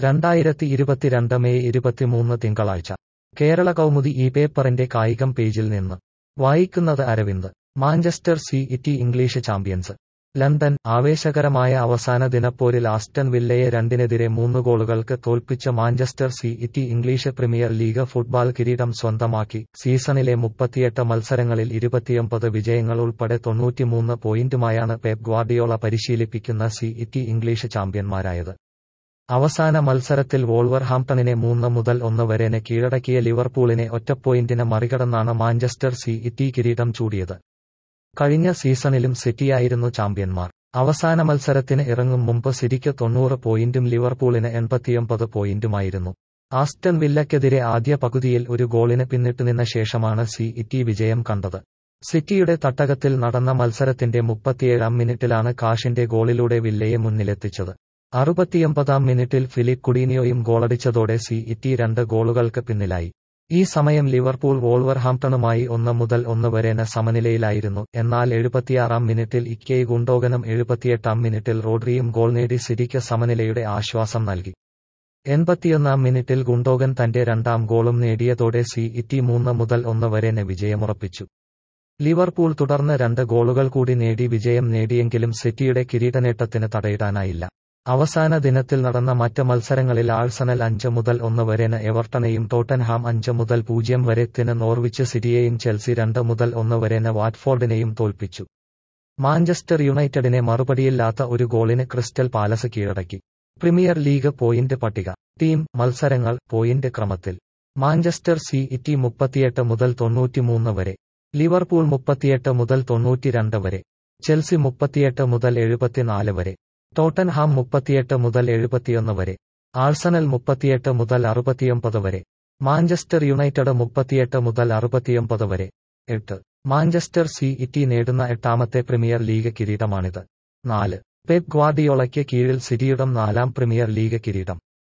രണ്ടായിരത്തി ഇരുപത്തിരണ്ട് മെയ് ഇരുപത്തിമൂന്ന് തിങ്കളാഴ്ച കേരള കൗമുദി ഈ പേപ്പറിന്റെ കായികം പേജിൽ നിന്ന് വായിക്കുന്നത് Aravind Manchester City English champions London ആവേശകരമായ അവസാന ദിനപ്പോരിൽ ആസ്റ്റൺ വില്ലയെ രണ്ടിനെതിരെ മൂന്ന് ഗോളുകൾക്ക് തോൽപ്പിച്ച Manchester City English Premier League football കിരീടം സ്വന്തമാക്കി സീസണിലെ മുപ്പത്തിയെട്ട് മത്സരങ്ങളിൽ ഇരുപത്തിയൊമ്പത് വിജയങ്ങൾ ഉൾപ്പെടെ തൊണ്ണൂറ്റിമൂന്ന് പോയിന്റുമായാണ് പെപ് ഗ്വാർഡിയോള പരിശീലിപ്പിക്കുന്ന സി ഇറ്റി ഇംഗ്ലീഷ് ചാമ്പ്യന്മാരായത് അവസാന മത്സരത്തിൽ വോൾവർഹാംപ്ടണിനെ മൂന്ന് മുതൽ ഒന്ന് വരെന് കീഴടക്കിയ ലിവർപൂളിനെ ഒറ്റപ്പോയിന്റിന് മറികടന്നാണ് മാഞ്ചസ്റ്റർ സി ഇറ്റി കിരീടം ചൂടിയത് കഴിഞ്ഞ സീസണിലും സിറ്റിയായിരുന്നു ചാമ്പ്യന്മാർ അവസാന മത്സരത്തിന് ഇറങ്ങും മുമ്പ് സിറ്റിക്ക് തൊണ്ണൂറ് പോയിന്റും ലിവർപൂളിന് എൺപത്തിയൊമ്പത് പോയിന്റുമായിരുന്നു ആസ്റ്റൺ വില്ലയ്ക്കെതിരെ ആദ്യ പകുതിയിൽ ഒരു ഗോളിന് പിന്നിട്ട് നിന്ന ശേഷമാണ് സി ഇറ്റി വിജയം കണ്ടത് സിറ്റിയുടെ തട്ടകത്തിൽ നടന്ന മത്സരത്തിന്റെ മുപ്പത്തിയേഴാം മിനിറ്റിലാണ് കാഷിന്റെ ഗോളിലൂടെ വില്ലയെ മുന്നിലെത്തിച്ചത് അറുപത്തിയൊമ്പതാം മിനിറ്റിൽ ഫിലിപ്പ് കുഡീനിയോയും ഗോളടിച്ചതോടെ സി ഇറ്റി രണ്ട് ഗോളുകൾക്ക് പിന്നിലായി ഈ സമയം ലിവർപൂൾ വോൾവർഹാംപ്ടണുമായി ഒന്ന് മുതൽ ഒന്ന് വരെന സമനിലയിലായിരുന്നു എന്നാൽ എഴുപത്തിയാറാം മിനിറ്റിൽ ഇക്കെയ് ഗുണ്ടോഗനും എഴുപത്തിയെട്ടാം മിനിറ്റിൽ റോഡ്രിയും ഗോൾ നേടി സിറ്റിക്ക് സമനിലയുടെ ആശ്വാസം നൽകി എൺപത്തിയൊന്നാം മിനിറ്റിൽ ഗുണ്ടോഗൻ തന്റെ രണ്ടാം ഗോളും നേടിയതോടെ സി ഇറ്റി മൂന്ന് മുതൽ ഒന്ന് വരെന് വിജയമുറപ്പിച്ചു ലിവർപൂൾ തുടർന്ന് രണ്ട് ഗോളുകൾ കൂടി നേടി വിജയം നേടിയെങ്കിലും സിറ്റിയുടെ കിരീടനേട്ടത്തിന് തടയിടാനായില്ല അവസാന ദിനത്തിൽ നടന്ന മറ്റ് മത്സരങ്ങളിൽ ആഴ്സണൽ അഞ്ച് മുതൽ ഒന്ന് വരെന് എവർട്ടണെയും ടോട്ടൻഹാം അഞ്ച് മുതൽ പൂജ്യം വരെത്തിന് നോർവിച്ച് സിറ്റിയെയും ചെൽസി രണ്ട് മുതൽ ഒന്ന് വരെന് വാറ്റ്ഫോർഡിനെയും തോൽപ്പിച്ചു മാഞ്ചസ്റ്റർ യുണൈറ്റഡിനെ മറുപടിയില്ലാത്ത ഒരു ഗോളിന് ക്രിസ്റ്റൽ പാലസ് കീഴടക്കി പ്രീമിയർ ലീഗ് പോയിന്റ് പട്ടിക ടീം മത്സരങ്ങൾ പോയിന്റ് ക്രമത്തിൽ മാഞ്ചസ്റ്റർ സി ഇറ്റി മുപ്പത്തിയെട്ട് മുതൽ തൊണ്ണൂറ്റിമൂന്ന് വരെ ലിവർപൂൾ മുപ്പത്തിയെട്ട് മുതൽ തൊണ്ണൂറ്റിരണ്ട് വരെ ചെൽസി മുപ്പത്തിയെട്ട് മുതൽ എഴുപത്തിനാല് വരെ ടോട്ടൻഹാം മുപ്പത്തിയെട്ട് മുതൽ എഴുപത്തിയൊന്ന് വരെ ആഴ്സണൽ മുപ്പത്തിയെട്ട് മുതൽ അറുപത്തിയൊമ്പത് വരെ മാഞ്ചസ്റ്റർ യുണൈറ്റഡ് മുപ്പത്തിയെട്ട് മുതൽ അറുപത്തിയൊമ്പത് വരെ എട്ട് മാഞ്ചസ്റ്റർ സി ഇറ്റി നേടുന്ന എട്ടാമത്തെ പ്രീമിയർ ലീഗ് കിരീടമാണിത് നാല് പെപ് ഗ്വാർഡിയോളയ്ക്ക് കീഴിൽ സിറ്റിയുടെ നാലാം പ്രീമിയർ ലീഗ് കിരീടം